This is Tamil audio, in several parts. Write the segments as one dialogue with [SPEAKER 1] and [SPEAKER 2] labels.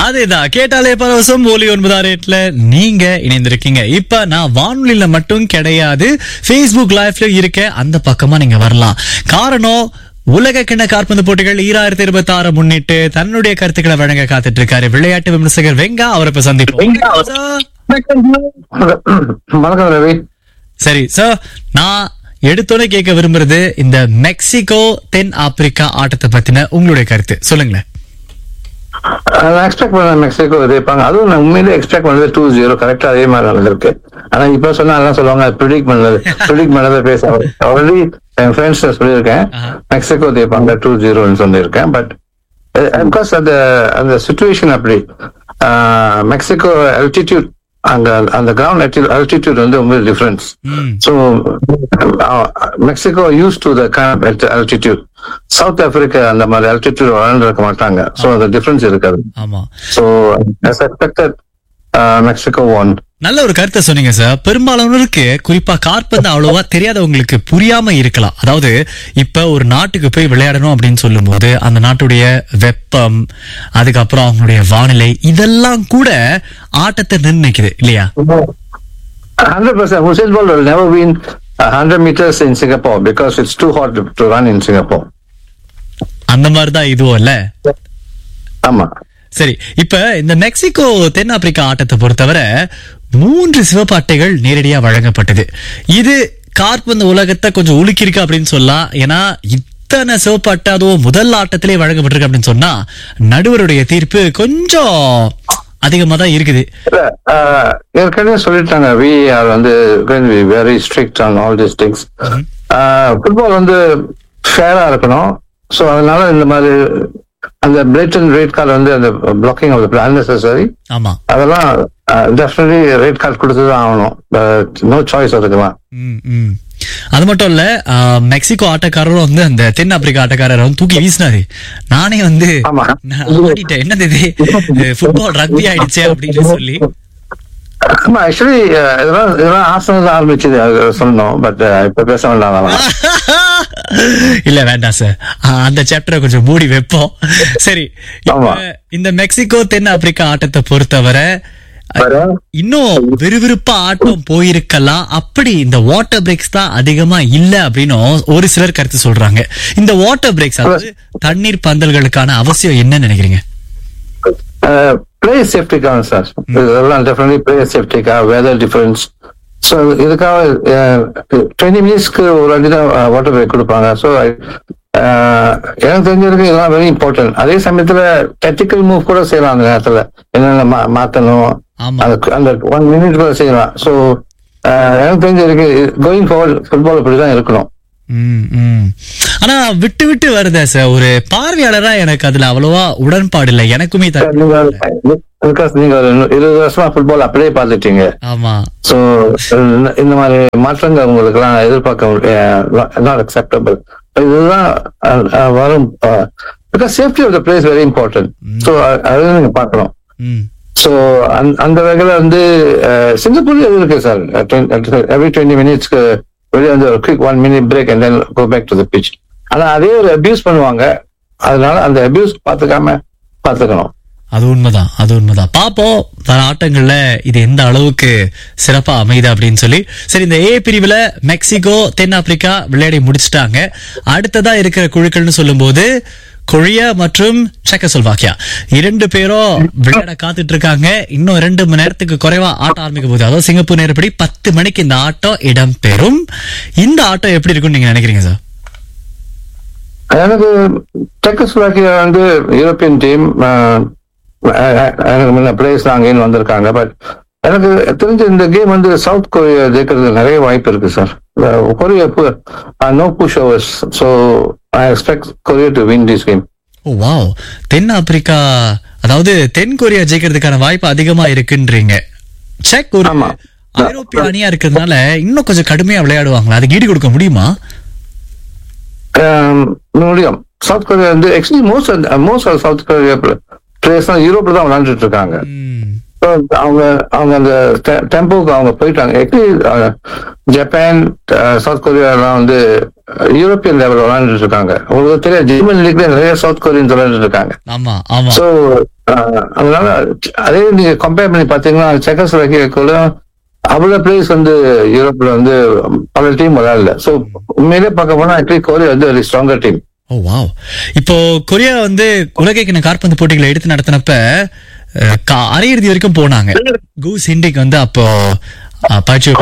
[SPEAKER 1] அதேதான் கேட்டாலே பரவசம் ஒலி ஒன்பதாம் ரேட்ல நீங்க இணைந்திருக்கீங்க இப்ப நான் வானொலியில மட்டும் கிடையாது Facebook லைவ்ல இருக்க அந்த பக்கமா நீங்க வரலாம் காரணம் உலக கிண்ண காற்பந்து போட்டிகள் ஈராயிரத்தி இருபத்தி ஆறு முன்னிட்டு தன்னுடைய கருத்துக்களை வழங்க காத்துட்டு இருக்காரு விளையாட்டு விமர்சகர் வெங்கா அவரை இப்ப சந்திப்போம்
[SPEAKER 2] வெங்கா.
[SPEAKER 1] Sir.
[SPEAKER 2] வணக்கம் ரவி
[SPEAKER 1] சரி சார் நான் எடுத்தோன்னே கேட்க விரும்புறது இந்த மெக்சிகோ தென் ஆப்பிரிக்கா ஆட்டத்தை பத்தின உங்களுடைய கருத்து சொல்லுங்களேன்
[SPEAKER 2] நான் எக்ஸ்பெக்ட் பண்ண மெக்சிகோ ஜெயிப்பாங்க அதுவும் நான் உண்மையிலே எக்ஸ்பெக்ட் பண்ணது டூ ஜீரோ கரெக்டா அதே மாதிரி நடந்திருக்கு ஆனா இப்ப சொன்னா எல்லாம் சொல்லுவாங்க ப்ரிடிக் பண்ணது ப்ரிடிக் பண்ணதை பேச ஆல்ரெடி என் ஃப்ரெண்ட்ஸ் சொல்லியிருக்கேன்
[SPEAKER 1] ஆஹா.
[SPEAKER 2] மெக்சிகோ ஜெயிப்பாங்க டூ ஜீரோன்னு சொல்லியிருக்கேன் பட் பிகாஸ் அந்த அந்த சுச்சுவேஷன் அப்படி மெக்சிகோ அல்டிடியூட் அங்க அந்த கிரவுண்ட் அல்டிடியூட் வந்து ரொம்ப டிஃபரன்ஸ்
[SPEAKER 1] ம்
[SPEAKER 2] So uh, Mexico used to the kind of alt- altitude. South Africa அந்த மாதிரி altitude வளர்ந்துருக்க மாட்டாங்க ஸோ அந்த டிஃபரன்ஸ் இருக்காது
[SPEAKER 1] ஆமா
[SPEAKER 2] so as expected uh, Mexico won.
[SPEAKER 1] நல்ல ஒரு கருத்தை சொன்னீங்க சார் பெரும்பாலானோருக்கு குறிப்பா காற்பந்து அவ்வளவா தெரியாதவங்களுக்கு புரியாம இருக்கலாம் அதாவது இப்ப ஒரு நாட்டுக்கு போய் விளையாடணும் அப்படின்னு சொல்லும்போது அந்த நாட்டுடைய வெப்பம் அதுக்கப்புறம் அவங்களுடைய வானிலை இதெல்லாம் கூட ஆட்டத்தை நிர்ணயிக்குது இல்லையா
[SPEAKER 2] 100% Hussein Bolt will never win 100 meters in Singapore because it's too hot to, to run in Singapore.
[SPEAKER 1] அந்த மாதிரிதான் இதுவும் இல்ல
[SPEAKER 2] ஆமா
[SPEAKER 1] சரி இப்ப இந்த மெக்சிகோ தென் ஆப்பிரிக்கா ஆட்டத்தை பொறுத்தவரை மூன்று சிவப்பு அட்டைகள் நேரடியா வழங்கப்பட்டது இது காற்பந்து உலகத்தை கொஞ்சம் உலுக்கியிருக்கு அப்படின்னு சொல்லலாம் ஏன்னா இத்தனை சிவப்பு அட்டை அதுவும் முதல் ஆட்டத்திலே வழங்கப்பட்டிருக்கு அப்படின்னு சொன்னா நடுவருடைய தீர்ப்பு கொஞ்சம் அதிகமா தான் இருக்குது
[SPEAKER 2] இல்ல, ஆஹ், ஏற்கனவே சொல்லிட்டாங்க விஆர் வந்து very strict on all this things football வந்து ஃபேரா இருக்கணும் ஸோ அதனால இந்த மாதிரி அந்த பிளேட் அண்ட் ரேட் கார்டு வந்து அந்த பிளாக்கிங் ஆஃப் அன்னெசரி
[SPEAKER 1] ஆமா
[SPEAKER 2] அதெல்லாம் டெஃபினெட்லி ரேட் கார்டு கொடுத்து தான் ஆகணும் நோ சாய்ஸ் அதுக்குலாம்
[SPEAKER 1] ம், ம். அது மட்டும் இல்ல ஆ, மெக்சிகோ ஆட்டக்காரரும் வந்து அந்த தென் ஆப்பிரிக்கா ஆட்டக்காரரை வந்து தூக்கி வீசினாரு நானே வந்து
[SPEAKER 2] ஆமா.
[SPEAKER 1] நான் ஆடிட்டேன் என்னது இது ஃபுட்பால் ரக்பி ஆயிடுச்சே அப்படின்னு சொல்லி
[SPEAKER 2] ஆமா ஆக்சுவலி இதெல்லாம் இதெல்லாம் ஆசனம் தான் ஆரம்பிச்சது அது சொல்லணும் பட் இப்ப பேச வேண்டாம் அதெல்லாம்.
[SPEAKER 1] இல்ல வேண்டாம் சார் அந்த சாப்டரை கொஞ்சம் மூடி வைப்போம் சரி இப்ப
[SPEAKER 2] ஆமா.
[SPEAKER 1] இந்த மெக்சிகோ தென் ஆப்பிரிக்கா ஆட்டத்தை பொறுத்தவரை
[SPEAKER 2] வேற?
[SPEAKER 1] இன்னும் விறுவிறுப்பா ஆட்டம் போயிருக்கலாம் அப்படி இந்த வாட்டர் பிரேக்ஸ் தான் அதிகமா இல்ல அப்படின்னு ஒரு சிலர் கருத்து சொல்றாங்க இந்த வாட்டர் பிரேக்ஸ் அதாவது தண்ணீர் பந்தல்களுக்கான அவசியம் என்ன நினைக்கிறீங்க
[SPEAKER 2] பிளேயர் சேஃப்டிக்காக சார் இதெல்லாம் டெஃபினெட்லி பிளேயர் சேஃப்டிக்கா வெதர் டிஃபரன்ஸ் ஸோ இதுக்காக டுவெண்ட்டி மினிட்ஸ்க்கு ஒரு வாட்டி தான் வாட்டர் பிரேக் கொடுப்பாங்க ஸோ எனக்கு தெரிஞ்சிருக்கு இதெல்லாம் வெரி இம்பார்ட்டன்ட் அதே சமயத்துல டெக்டிக்கல் மூவ் கூட செய்யலாம் அந்த நேரத்துல என்னென்ன மா- மாத்தணும்
[SPEAKER 1] ஆமா
[SPEAKER 2] அந்த அந்த ஒன் மினிட் கூட செய்யலாம் ஸோ எனக்கு தெரிஞ்சிருக்கு கோயிங் ஃபார்வர்ட் ஃபுட்பால் இப்படிதான் இருக்கணும்
[SPEAKER 1] ம், ம். ஆனா விட்டு விட்டு வருதே சார் ஒரு பார்வையாளரா எனக்கு அதுல அவ்வளவா உடன்பாடு இல்ல எனக்குமே தான்
[SPEAKER 2] நீங்க பிகாஸ் நீங்க ஒரு இருபது வருஷமா ஃபுட்பால் அப்படியே பார்த்துட்டீங்க
[SPEAKER 1] ஆமா
[SPEAKER 2] சோ இந்த மாதிரி மாற்றங்கள் உங்களுக்கு எல்லாம் எதிர்பார்க்க நாட் அக்செப்டபிள் இதுதான் அஹ், அஹ், வரும் because safety of the place very important so அது நீங்க பார்க்கணும்
[SPEAKER 1] ம்
[SPEAKER 2] ஸோ அந்த வகையில வந்து அஹ், சிங்கப்பூர்ல இது இருக்கு சார் எவ்ரி டுவெண்ட்டி மினிட்ஸ்க்கு வெளியே வந்து ஒரு quick one minute break and then go back to the pitch ஆனா அதே ஒரு அபியூஸ் பண்ணுவாங்க அதனால அந்த அபியூஸ் பார்த்துக்காம பார்த்துக்கணும்
[SPEAKER 1] அது உண்மைதான் அது உண்மைதான் பாப்போம் வர ஆட்டங்கள்ல இது எந்த அளவுக்கு சிறப்பா அமையுது அப்படின்னு சொல்லி சரி இந்த ஏ பிரிவுல மெக்சிகோ தென் ஆப்பிரிக்கா விளையாடி முடிச்சிட்டாங்க அடுத்ததா இருக்கிற குழுக்கள்னு சொல்லும்போது கொரியா மற்றும் செக்கசோல்வாக்கியா இரண்டு பேரும் விளையாட காத்துட்டு இருக்காங்க இன்னும் ரெண்டு மணி நேரத்துக்கு குறைவா ஆட்டம் ஆரம்பிக்க போகுது அதாவது சிங்கப்பூர் நேரப்படி பத்து மணிக்கு இந்த ஆட்டம் இடம்பெறும் இந்த ஆட்டம் எப்படி இருக்கும்னு நீங்க நினைக்கிறீங்க சார்
[SPEAKER 2] எனக்கு டெக்கஸ்லோவாக்கியா வந்து யூரோப்பியன் டீம் எனக்கு முன்ன பிளேயர்ஸ் அங்கேயும் வந்திருக்காங்க பட் எனக்கு தெரிஞ்ச இந்த கேம் வந்து சவுத் கொரியா ஜெயிக்கிறதுக்கு நிறைய வாய்ப்பு இருக்கு sir Korea no pushovers so I expect Korea to win this game
[SPEAKER 1] oh wow தென் ஆப்பிரிக்கா அதாவது தென் கொரியா ஜெயிக்கிறதுக்கான வாய்ப்பு அதிகமா இருக்குன்றீங்க செக் ஒரு
[SPEAKER 2] ஆமா.
[SPEAKER 1] ஐரோப்பிய அணியா இருக்கிறதுனால இன்னும் கொஞ்சம் கடுமையா விளையாடுவாங்களா அதுக்கு ஈடு கொடுக்க முடியுமா
[SPEAKER 2] முடியும் சவுத் கொரியா வந்து actually most most of south Korea players தான் யூரோப்ல தான் விளையாண்டுட்டு இருக்காங்க
[SPEAKER 1] ம்,
[SPEAKER 2] So, அவங்க அவங்க அந்த டெம்போக்கு அவங்க போயிட்டாங்க ஆக்சுவலி ஜப்பான் சவுத் கொரியா எல்லாம் வந்து யூரோப்பியன் லெவல் விளையாண்டுட்டு இருக்காங்க உங்களுக்கு தெரியாது ஜெர்மன் லீக்ல நிறைய சவுத் கொரியன்ஸ் விளையாண்டுட்டு இருக்காங்க
[SPEAKER 1] ஆமா ஆமா
[SPEAKER 2] ஸோ அதனால அதே நீங்க கம்பேர் பண்ணி பாத்தீங்கன்னா செக்கோஸ்லோவேக்கியாக்குள்ள அவ்வளவு பிளேஸ் வந்து யூரோப்ல வந்து பல டீம் விளையாடல ஸோ உண்மையிலே பார்க்க போனா ஆக்சுவலி கொரியா வந்து ஒரு ஸ்ட்ராங்கர் டீம்
[SPEAKER 1] ஓ வாவ் இப்போ கொரியா வந்து உலகக்கிண காற்பந்து போட்டிகளை எடுத்து நடத்தினப்ப அஹ், கா- அரையிறுதி வரைக்கும் போனாங்க கூஸ் இண்டிக் வந்து அப்போ அஹ், பயிற்சி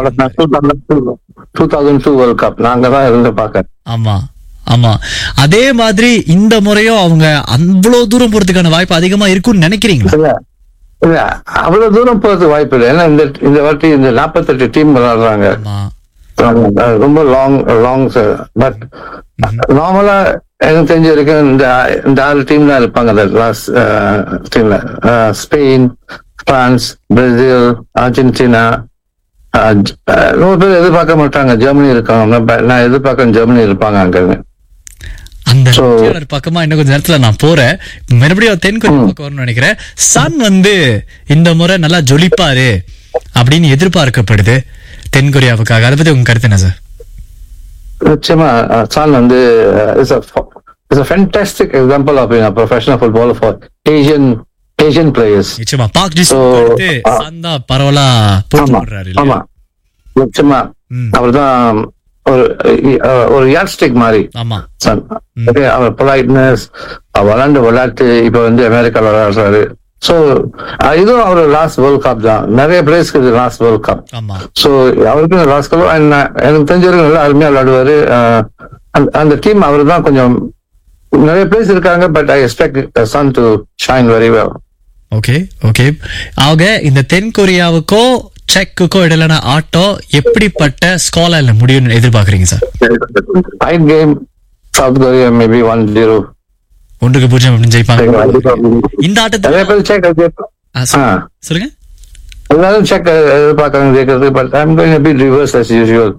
[SPEAKER 2] two thousand two world cup நாங்க தான் இருந்து பார்க்க
[SPEAKER 1] ஆமா ஆமா அதே மாதிரி இந்த முறையும் அவங்க அவ்வளவு தூரம் போறதுக்கான வாய்ப்பு அதிகமா இருக்கும்னு நினைக்கிறீங்களா
[SPEAKER 2] இல்ல இல்ல அவ்வளவு தூரம் போறதுக்கு வாய்ப்பு இல்லை ஏன்னா இந்த இந்த வாட்டி இந்த நாற்பத்தெட்டு டீம் விளையாடுறாங்க
[SPEAKER 1] ஆமா
[SPEAKER 2] அது ரொம்ப லாங் லாங் பட் நார்மலா எனக்கு தெரிஞ்ச வரைக்கும் இந்த இந்த ஆறு டீம் தான் இருப்பாங்க அந்த லாஸ்ட் டீம்ல ஸ்பெயின் பிரான்ஸ் பிரேசில் அர்ஜென்டினா அஹ், ஜ- அஹ், ரொம்ப பேர் எதிர்பார்க்க மாட்டாங்க ஜெர்மனி இருக்காங்க நான் ப- நான் எதிர்பார்க்கறேன் ஜெர்மனி இருப்பாங்க அங்க
[SPEAKER 1] அந்த
[SPEAKER 2] So-
[SPEAKER 1] வெற்றியாளர் பக்கமா இன்னும் கொஞ்ச நேரத்துல நான் போறேன் மறுபடியும் தென் கொரியா பக்கம் வரணும்னு நினைக்கிறேன் சன் வந்து இந்த முறை நல்லா ஜொலிப்பாரு அப்படின்னு எதிர்பார்க்கப்படுது தென் கொரியாவுக்காக அதை பத்தி உங்க கருத்து என்ன சார்
[SPEAKER 2] நிச்சயமா அஹ், சான் வந்து is is a fantastic example of being a professional footballer for Asian Asian players.
[SPEAKER 1] நிச்சயமா பாக் ஜி
[SPEAKER 2] So,
[SPEAKER 1] அடுத்து
[SPEAKER 2] ஆ.
[SPEAKER 1] சன் தான் பரவலா போட்டி
[SPEAKER 2] ஆமா
[SPEAKER 1] போடுறாரு
[SPEAKER 2] ஆமா
[SPEAKER 1] இல்லையா?
[SPEAKER 2] நிச்சயமா
[SPEAKER 1] ம்.
[SPEAKER 2] அவர்தான் ஒரு அஹ், ஒரு யாட்ஸ்டிக் மாதிரி
[SPEAKER 1] ஆமா
[SPEAKER 2] son. Okay, அவர் பொலைட்னஸ் விளையாண்டு விளையாட்டு இப்ப வந்து அமெரிக்கால விளையாடுறாரு ஸோ இதுவும் அவர் லாஸ்ட் வேர்ல்ட் கப் தான் நிறைய பிளேஸ்க்கு இது லாஸ்ட் வேர்ல்ட் கப்
[SPEAKER 1] ஆமா
[SPEAKER 2] ஸோ அவருக்கு லாஸ்ட் கப் எனக்கு தெரிஞ்ச வரைக்கும் நல்லா அருமையா விளையாடுவாரு அஹ், அந்த- அந்த டீம் அவர் தான் கொஞ்சம் நிறைய பிளேஸ் இருக்காங்க but I expect Son to shine very well
[SPEAKER 1] okay okay ஆக இந்த தென் கொரியாவுக்கோ செக்குக்கோ இடையிலான ஆட்டம் எப்படிப்பட்ட ஸ்காலர்ல முடியும்னு எதிர்பார்க்கறீங்க sir
[SPEAKER 2] fine game south Korea maybe one zero
[SPEAKER 1] ஒன்றுக்கு பூஜ்ஜியம் அப்படின்னு ஜெயிப்பாங்க இந்த ஆட்டத்துல
[SPEAKER 2] நிறைய பேர் செக்
[SPEAKER 1] ஆ,
[SPEAKER 2] ஆ
[SPEAKER 1] சொ- சொல்லுங்க
[SPEAKER 2] எல்லாரும் செக் எதிர்பார்க்கறாங்க ஜெயிக்கிறது but I'm going be reverse as usual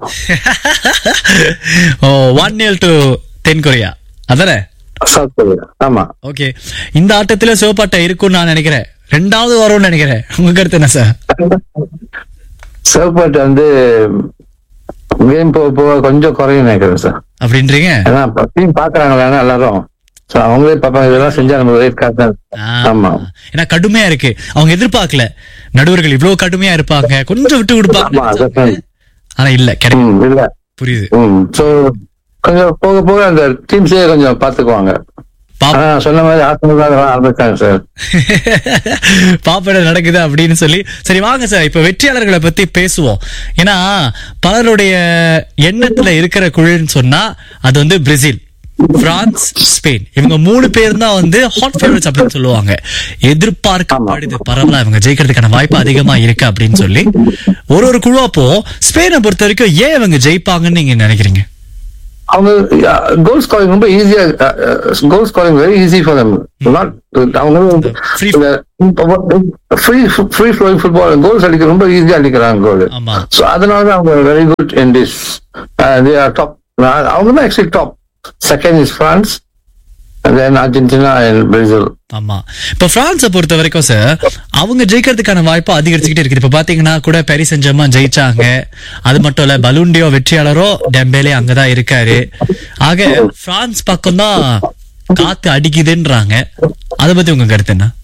[SPEAKER 1] oh one nil to தென் கொரியா அதானே
[SPEAKER 2] சவுத் கொரியா ஆமா
[SPEAKER 1] ஓகே இந்த ஆட்டத்துல சிவப்பாட்டை இருக்கும்னு நான் நினைக்கிறேன் ரெண்டாவது வரும்னு நினைக்கிறேன் உங்க கருத்து என்ன சார்
[SPEAKER 2] சிவப்பாட்டு வந்து கேம் போக போக கொஞ்சம் குறையும் நினைக்கிறேன் சார்
[SPEAKER 1] அப்படின்றீங்க
[SPEAKER 2] ஏன்னா டீம் பாக்குறாங்க எல்லாரும் So, அவங்களே பார்ப்பாங்க இதெல்லாம் செஞ்சா நம்ம ரேட் காசு
[SPEAKER 1] ஆ.
[SPEAKER 2] ஆமா
[SPEAKER 1] ஏன்னா கடுமையா இருக்கு அவங்க எதிர்பார்க்கல நடுவர்கள் இவ்வளவு கடுமையா இருப்பாங்க கொஞ்சம் விட்டு
[SPEAKER 2] ஆமா,
[SPEAKER 1] கொடுப்பாங்க
[SPEAKER 2] definitely.
[SPEAKER 1] ஆனா இல்ல கிடைக்கும்
[SPEAKER 2] ம், இல்ல
[SPEAKER 1] புரியுது
[SPEAKER 2] ம் சோ கொஞ்சம் போக போக அந்த டீம்ஸே கொஞ்சம் பாத்துக்குவாங்க
[SPEAKER 1] பாப்போம்
[SPEAKER 2] ஆனா சொன்ன மாதிரி ஆசனம் ஆரம்பிச்சாங்க சார்
[SPEAKER 1] பாப்பட நடக்குது அப்படின்னு சொல்லி சரி வாங்க சார் இப்ப வெற்றியாளர்களை பத்தி பேசுவோம் ஏன்னா பலருடைய எண்ணத்துல இருக்கிற குழுன்னு சொன்னா அது வந்து பிரேசில் பிரான்ஸ் ஸ்பெயின் இவங்க மூணு பேர் தான் வந்து ஹாட் ஃபேவரட்ஸ் அப்படின்னு சொல்லுவாங்க எதிர்பார்க்கப்படுது பரவாயில்ல இவங்க ஜெயிக்கிறதுக்கான வாய்ப்பு அதிகமா இருக்கு அப்படின்னு சொல்லி ஒரு ஒரு குழு அப்போ ஸ்பெயினை பொறுத்த வரைக்கும் ஏன் இவங்க ஜெயிப்பாங்கன்னு நீங்க நினைக்கிறீங்க
[SPEAKER 2] அவங்க கோல் ஸ்கோரிங் ரொம்ப ஈஸியா goal scoring very easy for them not அவங்க
[SPEAKER 1] free-
[SPEAKER 2] free free flowing football goals அடிக்க ரொம்ப ஈஸியா அடிக்கிறாங்க கோல்
[SPEAKER 1] ஆமா
[SPEAKER 2] ஸோ அதனால தான் அவங்க very good in this they are top அவங்க தான் actually top second is France then Argentina and Brazil
[SPEAKER 1] ஆமா இப்ப பிரான்ஸை பொறுத்த வரைக்கும் சார் அவங்க ஜெயிக்கிறதுக்கான வாய்ப்பு அதிகரிச்சுக்கிட்டே இருக்குது இப்ப பாத்தீங்கன்னா கூட பெரி செஞ்சமா ஜெயிச்சாங்க அது மட்டும் இல்ல பலூண்டியோ வெற்றியாளரோ டெம்பேலே அங்கதான் இருக்காரு ஆக பிரான்ஸ் பக்கம் தான் காத்து அடிக்குதுன்றாங்க அத பத்தி உங்க கருத்து என்ன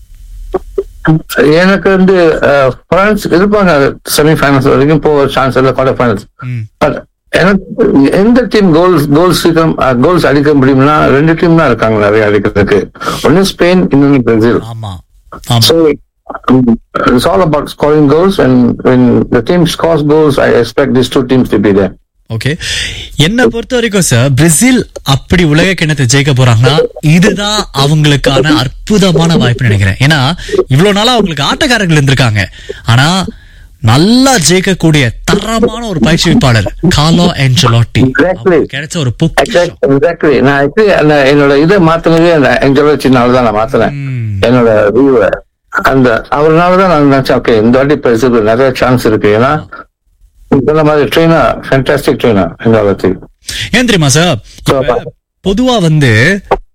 [SPEAKER 2] எனக்கு வந்து பிரான்ஸ் இருப்பாங்க செமி ஃபைனல்ஸ் வரைக்கும் போக சான்ஸ் இல்லை குவார்டர் ஃபைனல்ஸ்
[SPEAKER 1] ம்,
[SPEAKER 2] பட் எனக்கு எந்த டீம் கோல்ஸ் கோல்ஸ் சீக்கிரம் கோல்ஸ் அடிக்க முடியும்னா ரெண்டு டீம் தான் இருக்காங்க நிறைய அடிக்கிறதுக்கு ஒன்னு ஸ்பெயின் இன்னொன்னு பிரேசில்
[SPEAKER 1] ஆமா ஆமா
[SPEAKER 2] So um, it's all about scoring goals, and when the team scores goals, I expect these two teams to be there.
[SPEAKER 1] Okay என்ன பொறுத்த வரைக்கும் சார் பிரேசில் அப்படி உலக கிணத்தை ஜெயிக்க போறாங்கன்னா இதுதான் அவங்களுக்கான அற்புதமான வாய்ப்பு நினைக்கிறேன் ஏன்னா இவ்வளவு நாளா அவங்களுக்கு ஆட்டக்காரர்கள் இருந்திருக்காங்க ஆனா நல்லா ஜெயிக்கக்கூடிய தரமான ஒரு பயிற்சிப்பாளர் காலோ ஆஞ்சலோட்டி
[SPEAKER 2] Exactly.
[SPEAKER 1] கிடைச்ச ஒரு பொக்கிஷம்
[SPEAKER 2] Exactly. exactly. நான் actually அந்த என்னோட இதை மாத்தினதே அந்த என்ஜலோச்சினால தான் நான் மாத்தினேன்
[SPEAKER 1] ம்,
[SPEAKER 2] என்னோட வியூவை அந்த அவர்னால தான் நான் நினைச்சேன் ஓகே இந்த வாட்டி பிரேசில் நிறைய சான்ஸ் இருக்கு ஏன்னா இந்த மாதிரி ட்ரெயினர் ஃபேண்டாஸ்டிக் ட்ரெயினர் இந்த வாட்டி
[SPEAKER 1] ஏன் தெரியுமா சார் இப்ப பொதுவா வந்து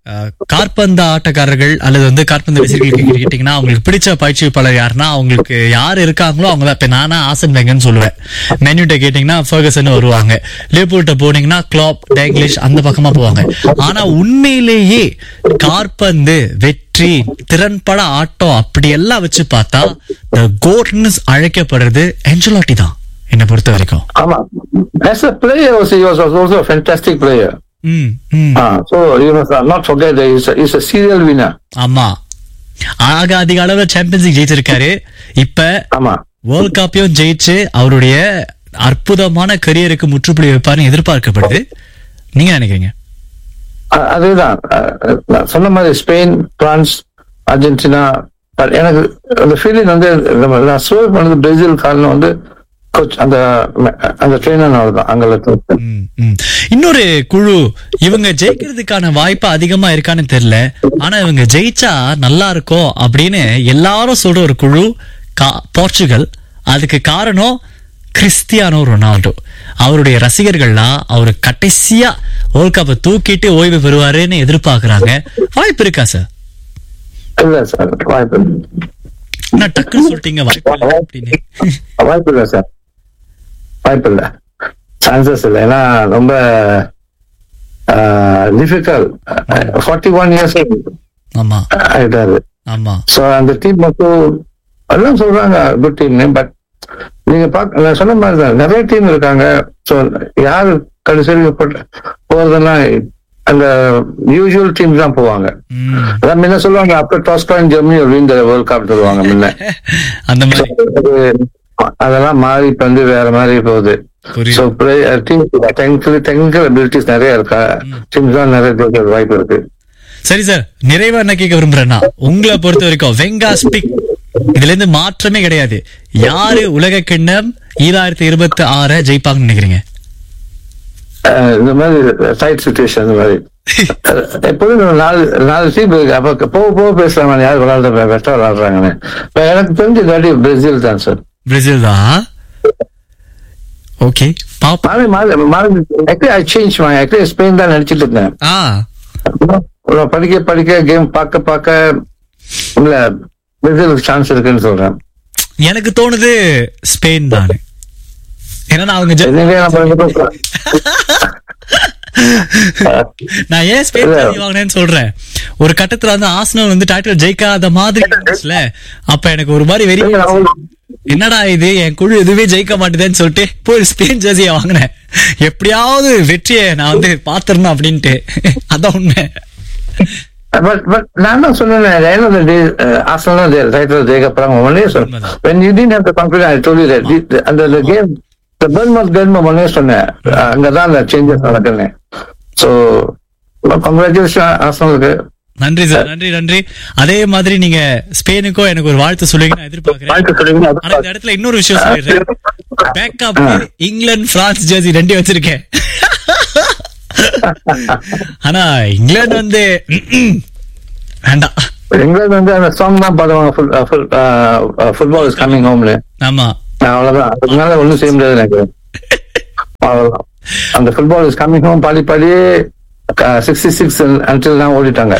[SPEAKER 1] அஹ், காற்பந்து ஆட்டக்காரர்கள் அல்லது வந்து காற்பந்து ரசிகர்களுக்கு கேட்டீங்கன்னா அவங்களுக்கு பிடிச்ச பயிற்சியாளர் யாருன்னா அவங்களுக்கு யார் இருக்காங்களோ அவங்க தான் இப்ப நானா ஆசன் வெங்கன்னு சொல்லுவேன் மென்யூட்ட கேட்டீங்கன்னா ஃபர்கசன் வருவாங்க லியோபோல்ட்ட போனீங்கன்னா கிளாப் டேங்கிலிஷ் அந்த பக்கமா போவாங்க ஆனா உண்மையிலேயே காற்பந்து வெற்றி திறன்பட ஆட்டம் அப்படி எல்லாம் வச்சு பார்த்தா கோட்னு அழைக்கப்படுறது என்ஜலாட்டி தான் என்னை பொறுத்த வரைக்கும்
[SPEAKER 2] ஆமா as a player also, he was also a fantastic player
[SPEAKER 1] ம் ம்
[SPEAKER 2] Ah, so you must not forget that he's a, he's a serial winner
[SPEAKER 1] ஆமா ஆக அதிக அளவுல சாம்பியன்ஸ் லீக் ஜெயிச்சிருக்காரு இப்ப
[SPEAKER 2] ஆமா
[SPEAKER 1] வேர்ல்ட் கப்பையும் ஜெயிச்சு அவருடைய அற்புதமான கரியருக்கு முற்றுப்புள்ளி வைப்பாருன்னு எதிர்பார்க்கப்படுது நீங்க நினைக்கிறீங்க
[SPEAKER 2] அ- அதேதான் அ- அ- நான் சொன்ன மாதிரி ஸ்பெயின் பிரான்ஸ் அர்ஜென்டினா but எனக்கு அந்த ஃபீலிங் வந்து நம்ம நான் சர்வ் பண்ணது பிரேசில் காரணம் வந்து கோச் அந்த அந்த ட்ரெயினர் தான் அங்கே
[SPEAKER 1] ம், ம். இன்னொரு குழு இவங்க ஜெயிக்கிறதுக்கான வாய்ப்பு அதிகமா இருக்கான்னு தெரியல ஆனா இவங்க ஜெயிச்சா நல்லா இருக்கும் அப்படின்னு எல்லாரும் சொல்ற ஒரு குழு கா- போர்ச்சுகல் அதுக்கு காரணம் கிறிஸ்டியானோ ரொனால்டோ அவருடைய ரசிகர்கள்லாம் அவர் கடைசியா வேர்ல்ட் கப்பை தூக்கிட்டு ஓய்வு பெறுவாருன்னு எதிர்பார்க்கறாங்க வாய்ப்பு இருக்கா சார்
[SPEAKER 2] இல்ல சார் வாய்ப்பு இல்லை.
[SPEAKER 1] என்ன டக்குன்னு சொல்லிட்டீங்க வாய்ப்பு இல்லை அப்படின்னு
[SPEAKER 2] வாய்ப்பு இல்லை சார் வாய்ப்பு இல்லை சான்சஸ் இல்லை ஏன்னா ரொம்ப டிஃபிகல்ட் ஃபார்ட்டி ஒன் இயர்ஸ்
[SPEAKER 1] ஆமா
[SPEAKER 2] ஆயிட்டாரு
[SPEAKER 1] ஆமா
[SPEAKER 2] ஸோ அந்த டீம் மட்டும் எல்லாம் சொல்றாங்க குட் டீம்னு பட் நீங்க பாக்க நான் சொன்ன மாதிரி தான் நிறைய டீம் இருக்காங்க ஸோ யாரு கடைசியில் போறதெல்லாம் அந்த யூஸ்வல் டீம் தான் போவாங்க
[SPEAKER 1] ம்.
[SPEAKER 2] அதான் முன்ன சொல்லுவாங்க அப்போ டாஸ்கான் ஜெர்மனி வின் வேர்ல்ட் கப் சொல்லுவாங்க முன்ன
[SPEAKER 1] அந்த மாதிரி
[SPEAKER 2] அது- அதெல்லாம் மாறி இப்ப வந்து வேற மாதிரி போகுது
[SPEAKER 1] புரியுது
[SPEAKER 2] so team technical technical abilities நிறைய இருக்கா டீம்ஸ் தான் நிறைய ஜெயிக்க வாய்ப்பு இருக்கு
[SPEAKER 1] சரி சார் நிறைவா என்ன கேட்க விரும்புறேன்னா உங்களை பொறுத்த வரைக்கும் வெங்கா ஸ்பிக் இதுல இருந்து மாற்றமே கிடையாது யாரு உலக கிண்ணம் ஈராயிரத்தி இருபத்தி ஆற ஜெயிப்பாங்கன்னு நினைக்கிறீங்க
[SPEAKER 2] அஹ் இந்த மாதிரி சைட் சுச்சுவேஷன் இந்த மாதிரி அஹ் எப்போதும் நம்ம நாலு நாலு டீம் இருக்கு அப்ப போக போக பேசலாம் யார் விளையாடுற பெஸ்டா விளையாடுறாங்கன்னு இப்ப எனக்கு தெரிஞ்ச தாட்டி பிரேசில் தான் சார்
[SPEAKER 1] பிரேசில் தான் ஓகே பாப்பா
[SPEAKER 2] மாறி மாறி மாறி actually I change my actually Spain தான் நடிச்சிட்டு இருந்தேன்
[SPEAKER 1] ஆ
[SPEAKER 2] அப்புறம் படிக்க படிக்க கேம் பார்க்க பார்க்க இல்ல பிரேசிலுக்கு சான்ஸ் இருக்குன்னு சொல்றேன்
[SPEAKER 1] எனக்கு தோணுது ஸ்பெயின் தான் ஏன்னா அவங்க ஜெ-
[SPEAKER 2] என்னங்க நம்ம ரெண்டு பேரும்
[SPEAKER 1] நான் ஏன் ஸ்பெயின்
[SPEAKER 2] இல்ல.
[SPEAKER 1] ஜெயிச்சு வாங்கினேன்னு சொல்றேன் ஒரு கட்டத்துல வந்து ஆசனம் வந்து டைட்டில் ஜெயிக்காத மாதிரி இருந்துச்சுல அப்ப எனக்கு ஒரு மாதிரி வெறி
[SPEAKER 2] இல்ல, அவங்க-
[SPEAKER 1] என்னடா இது என் குழு எதுவுமே ஜெயிக்க மாட்டேதுன்னு சொல்லிட்டு போய் ஸ்பெயின் ஜெர்சியை வாங்கினேன் எப்படியாவது வெற்றியை நான் வந்து பாத்துறணும் அப்படின்ட்டு அதான் உண்மை
[SPEAKER 2] பட் பட் நான் தான் சொன்னேன் end of the day ஆசனம் டைட்டில் ஜெயிக்க போறாங்க ஒன்னே சொன்னேன்
[SPEAKER 1] உண்மைதான்.
[SPEAKER 2] when you didn't have the confidence I told you that the- அந்த the game the burn must burn ஒன்னே சொன்னேன் அஹ் அங்கதான் அந்த சேஞ்சஸ் நடக்குன்னு ஸோ கங்க்ராச்சுலேஷன் ஆசனலுக்கு
[SPEAKER 1] நன்றி சார் நன்றி நன்றி அதே மாதிரி நீங்க ஸ்பெயினுக்கும் எனக்கு ஒரு வாழ்த்து சொல்லுவீங்க நான் எதிர்பார்க்கிறேன்
[SPEAKER 2] வாழ்த்து சொல்லுவீங்க
[SPEAKER 1] ஆனா இந்த இடத்துல இன்னொரு விஷயம் சொல்லிடுறேன் பேக்கப் இங்கிலாந்து பிரான்ஸ் ஜெர்சி ரெண்டையும் வச்சிருக்கேன் ஆனா இங்கிலாந்து வந்து ம்ம், வேண்டாம்
[SPEAKER 2] இங்கிலாந்து வந்து அந்த சாங் தான் பாடுவாங்க ஃபுட்பால் இஸ் கம்மிங் ஹோம்னு
[SPEAKER 1] ஆமா
[SPEAKER 2] அவ்வளவுதான் அதுக்கு மேல ஒண்ணும் செய்ய முடியாது எனக்கு அவ்வளவுதான் அந்த ஃபுட்பால் இஸ் கம்மிங் ஹோம் பாடி பாடி சிக்ஸ்டி சிக்ஸ் அன்டில் தான் ஓடிட்டாங்க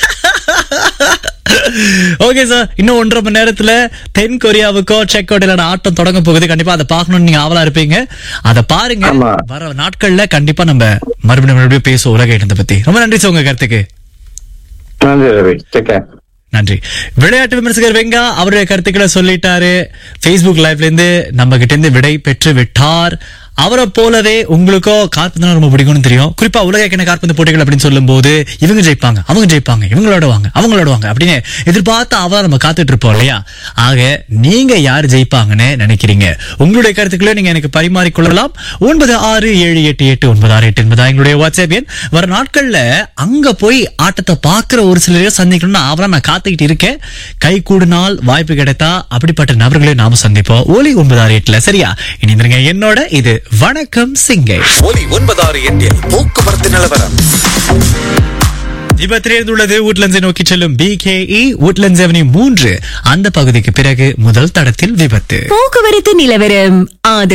[SPEAKER 1] ஓகே சார் இன்னும் ஒன்றரை மணி நேரத்துல தென் கொரியாவுக்கோ செக் கோட்டையிலான ஆட்டம் தொடங்க போகுது கண்டிப்பா அதை பார்க்கணும்னு நீங்க ஆவலா இருப்பீங்க அதை பாருங்க
[SPEAKER 2] ஆமா.
[SPEAKER 1] வர நாட்கள்ல கண்டிப்பா நம்ம மறுபடியும் மறுபடியும் பேசுவோம் உலக இடத்தை பத்தி ரொம்ப நன்றி சார் உங்க கருத்துக்கு
[SPEAKER 2] நன்றி ரவி டேக் கேர்
[SPEAKER 1] நன்றி விளையாட்டு விமர்சகர் வெங்கா அவருடைய கருத்துக்களை சொல்லிட்டாரு Facebook லைவ்ல இருந்து நம்ம கிட்ட இருந்து விடை பெற்று விட்டார் அவரை போலவே உங்களுக்கோ காற்பந்து ரொம்ப பிடிக்கும்னு தெரியும் குறிப்பா உலக கிண காற்பந்து போட்டிகள் அப்படின்னு சொல்லும் போது இவங்க ஜெயிப்பாங்க அவங்க ஜெயிப்பாங்க இவங்களோட வாங்க அவங்களோட வாங்க அப்படின்னு எதிர்பார்த்து அவ நம்ம காத்துட்டு இருப்போம் இல்லையா ஆக நீங்க யார் ஜெயிப்பாங்கன்னு நினைக்கிறீங்க உங்களுடைய கருத்துக்களை நீங்க எனக்கு பரிமாறிக்கொள்ளலாம் ஒன்பது ஆறு ஏழு எட்டு எட்டு ஒன்பது ஆறு எட்டு என்பதா எங்களுடைய வாட்ஸ்அப் எண் வர நாட்கள்ல அங்க போய் ஆட்டத்தை பாக்குற ஒரு சிலரையும் சந்திக்கணும்னு ஆவலா நான் காத்துக்கிட்டு இருக்கேன் கை கூடினால் வாய்ப்பு கிடைத்தா அப்படிப்பட்ட நபர்களையும் நாம சந்திப்போம் ஒலி ஒன்பது ஆறு எட்டுல சரியா இணைந்திருங்க என்னோட இது வணக்கம் சிங்கை
[SPEAKER 3] ஒலி ஒன்பதாறு எட்டில் போக்குவரத்து நிலவரம்
[SPEAKER 1] விபத்திலிருந்துள்ளது உட்லண்ட்ஸை நோக்கி செல்லும் பிகேஇ உட்லண்ட்ஸ் அவனி மூன்று அந்த பகுதிக்கு பிறகு முதல் தடத்தில் விபத்து
[SPEAKER 4] போக்குவரத்து நிலவரம் ஆதரவு